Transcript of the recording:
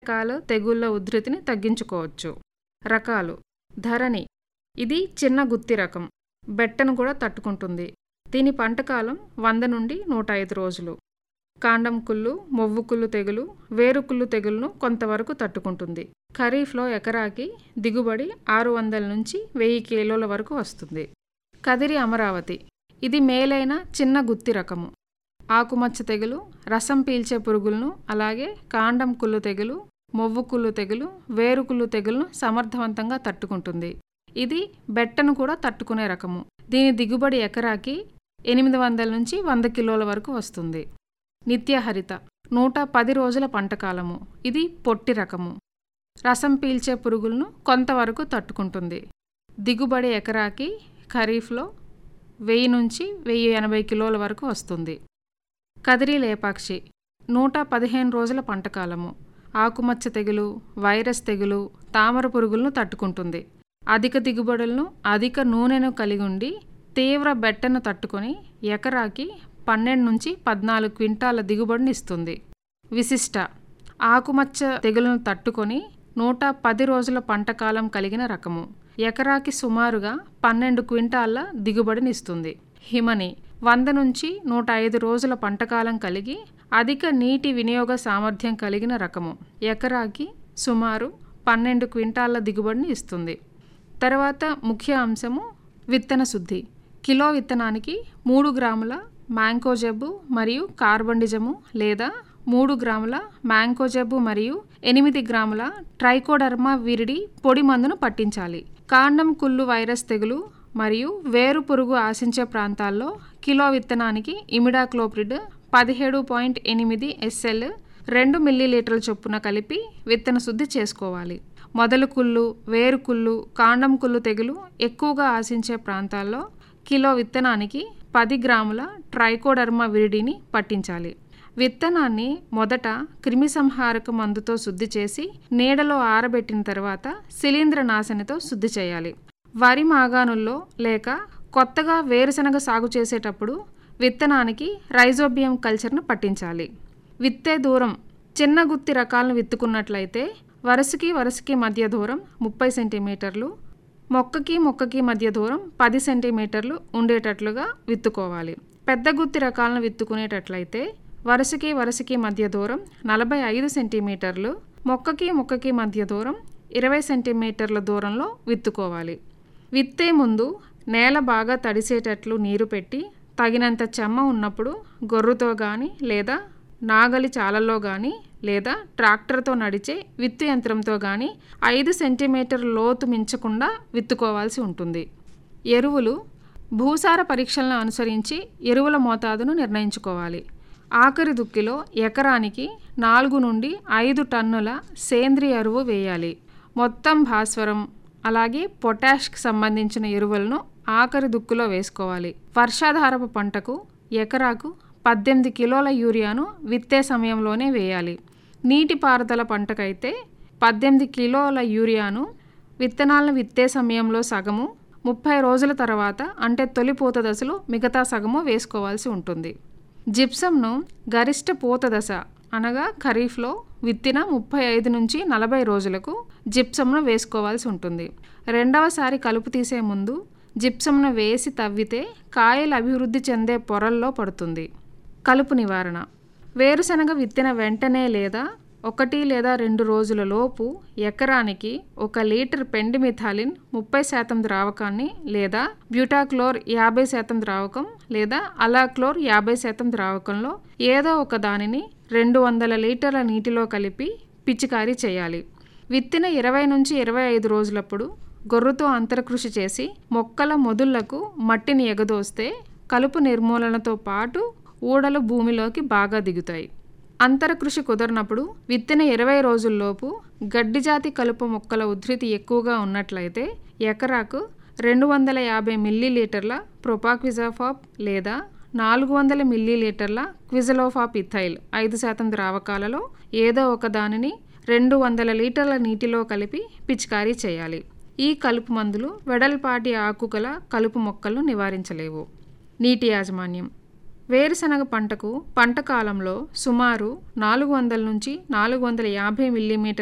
రకాల తెగుళ్ల ఉధృతిని తగ్గించుకోవచ్చు రకాలు ధరణి ఇది చిన్న గుత్తి రకం బెట్టను కూడా తట్టుకుంటుంది దీని పంటకాలం వంద నుండి నూట ఐదు రోజులు కాండం కుళ్ళు మొవ్వు కుళ్ళు తెగులు వేరు కుళ్ళు తెగులను కొంతవరకు తట్టుకుంటుంది ఖరీఫ్లో ఎకరాకి దిగుబడి ఆరు వందల నుంచి వెయ్యి కిలోల వరకు వస్తుంది కదిరి అమరావతి ఇది మేలైన చిన్న గుత్తి రకము ఆకుమచ్చ తెగులు రసం పీల్చే పురుగులను అలాగే కాండం కుళ్ళు తెగులు మొవ్వు కుళ్ళు తెగులు వేరు కుళ్ళు తెగులను సమర్థవంతంగా తట్టుకుంటుంది ఇది బెట్టను కూడా తట్టుకునే రకము దీని దిగుబడి ఎకరాకి ఎనిమిది వందల నుంచి వంద కిలోల వరకు వస్తుంది నిత్యహరిత నూట పది రోజుల పంటకాలము ఇది పొట్టి రకము రసం పీల్చే పురుగులను కొంతవరకు తట్టుకుంటుంది దిగుబడి ఎకరాకి ఖరీఫ్లో వెయ్యి నుంచి వెయ్యి ఎనభై కిలోల వరకు వస్తుంది కదిరి లేపాక్షి నూట పదిహేను రోజుల పంటకాలము ఆకుమచ్చ తెగులు వైరస్ తెగులు తామర పురుగులను తట్టుకుంటుంది అధిక దిగుబడులను అధిక నూనెను కలిగి ఉండి తీవ్ర బెట్టను తట్టుకొని ఎకరాకి పన్నెండు నుంచి పద్నాలుగు క్వింటాల దిగుబడిని ఇస్తుంది విశిష్ట ఆకుమచ్చ తెగులను తట్టుకొని నూట పది రోజుల పంటకాలం కలిగిన రకము ఎకరాకి సుమారుగా పన్నెండు క్వింటాళ్ళ దిగుబడినిస్తుంది హిమని వంద నుంచి నూట ఐదు రోజుల పంటకాలం కలిగి అధిక నీటి వినియోగ సామర్థ్యం కలిగిన రకము ఎకరాకి సుమారు పన్నెండు క్వింటాళ్ళ దిగుబడిని ఇస్తుంది తర్వాత ముఖ్య అంశము విత్తన శుద్ధి కిలో విత్తనానికి మూడు గ్రాముల మ్యాంకోజెబ్బు మరియు కార్బండిజము లేదా మూడు గ్రాముల మ్యాంకోజెబ్బు మరియు ఎనిమిది గ్రాముల ట్రైకోడర్మా విరిడి పొడి మందును పట్టించాలి కాండం కుళ్ళు వైరస్ తెగులు మరియు వేరు పురుగు ఆశించే ప్రాంతాల్లో కిలో విత్తనానికి ఇమిడాక్లోప్రిడ్ పదిహేడు పాయింట్ ఎనిమిది ఎస్ఎల్ రెండు మిల్లీలీటర్ల చొప్పున కలిపి విత్తన శుద్ధి చేసుకోవాలి మొదలు కుళ్ళు వేరు కుళ్ళు కాండం కుళ్ళు తెగులు ఎక్కువగా ఆశించే ప్రాంతాల్లో కిలో విత్తనానికి పది గ్రాముల ట్రైకోడర్మా విరిడిని పట్టించాలి విత్తనాన్ని మొదట క్రిమిసంహారక మందుతో శుద్ధి చేసి నీడలో ఆరబెట్టిన తర్వాత శిలీంద్ర నాశనితో శుద్ధి చేయాలి వరి మాగాణుల్లో లేక కొత్తగా వేరుశనగ సాగు చేసేటప్పుడు విత్తనానికి రైజోబియం కల్చర్ను పట్టించాలి విత్తే దూరం చిన్న గుత్తి రకాలను విత్తుకున్నట్లయితే వరుసకి వరుసకి మధ్య దూరం ముప్పై సెంటీమీటర్లు మొక్కకి మొక్కకి మధ్య దూరం పది సెంటీమీటర్లు ఉండేటట్లుగా విత్తుకోవాలి పెద్ద గుత్తి రకాలను విత్తుకునేటట్లయితే వరుసకి వరుసకి మధ్య దూరం నలభై ఐదు సెంటీమీటర్లు మొక్కకి మొక్కకి మధ్య దూరం ఇరవై సెంటీమీటర్ల దూరంలో విత్తుకోవాలి విత్తే ముందు నేల బాగా తడిసేటట్లు నీరు పెట్టి తగినంత చెమ్మ ఉన్నప్పుడు గొర్రుతో కానీ లేదా నాగలి చాలల్లో కానీ లేదా ట్రాక్టర్తో నడిచే విత్తు యంత్రంతో కానీ ఐదు సెంటీమీటర్ లోతు మించకుండా విత్తుకోవాల్సి ఉంటుంది ఎరువులు భూసార పరీక్షలను అనుసరించి ఎరువుల మోతాదును నిర్ణయించుకోవాలి ఆఖరి దుక్కిలో ఎకరానికి నాలుగు నుండి ఐదు టన్నుల సేంద్రియ ఎరువు వేయాలి మొత్తం భాస్వరం అలాగే పొటాష్కి సంబంధించిన ఎరువులను ఆఖరి దుక్కులో వేసుకోవాలి వర్షాధారపు పంటకు ఎకరాకు పద్దెనిమిది కిలోల యూరియాను విత్తే సమయంలోనే వేయాలి నీటిపారుదల పంటకైతే పద్దెనిమిది కిలోల యూరియాను విత్తనాలను విత్తే సమయంలో సగము ముప్పై రోజుల తర్వాత అంటే తొలి పూత దశలో మిగతా సగము వేసుకోవాల్సి ఉంటుంది జిప్సంను గరిష్ట పూత దశ అనగా ఖరీఫ్లో విత్తిన ముప్పై ఐదు నుంచి నలభై రోజులకు జిప్సంను వేసుకోవాల్సి ఉంటుంది రెండవసారి కలుపు తీసే ముందు జిప్సంను వేసి తవ్వితే కాయలు అభివృద్ధి చెందే పొరల్లో పడుతుంది కలుపు నివారణ వేరుశనగ విత్తిన వెంటనే లేదా ఒకటి లేదా రెండు రోజుల లోపు ఎకరానికి ఒక లీటర్ పెండిమిథాలిన్ ముప్పై శాతం ద్రావకాన్ని లేదా బ్యూటాక్లోర్ యాభై శాతం ద్రావకం లేదా అలాక్లోర్ యాభై శాతం ద్రావకంలో ఏదో ఒక దానిని రెండు వందల లీటర్ల నీటిలో కలిపి పిచికారీ చేయాలి విత్తిన ఇరవై నుంచి ఇరవై ఐదు రోజులప్పుడు గొర్రుతో అంతరకృషి చేసి మొక్కల మొదుళ్లకు మట్టిని ఎగదోస్తే కలుపు నిర్మూలనతో పాటు ఊడలు భూమిలోకి బాగా దిగుతాయి అంతరకృషి కుదరినప్పుడు విత్తిన ఇరవై రోజుల్లోపు గడ్డిజాతి కలుపు మొక్కల ఉధృతి ఎక్కువగా ఉన్నట్లయితే ఎకరాకు రెండు వందల యాభై మిల్లీలీటర్ల ప్రొపాక్విజాఫాప్ లేదా నాలుగు వందల మిల్లీలీటర్ల క్విజలోఫాప్ ఇథైల్ ఐదు శాతం ద్రావకాలలో ఏదో ఒక దానిని రెండు వందల లీటర్ల నీటిలో కలిపి పిచికారీ చేయాలి ఈ కలుపు మందులు వెడల్పాటి ఆకుగల కలుపు మొక్కలను నివారించలేవు నీటి యాజమాన్యం వేరుశనగ పంటకు పంట కాలంలో సుమారు నాలుగు వందల నుంచి నాలుగు వందల యాభై మిల్లీమీటర్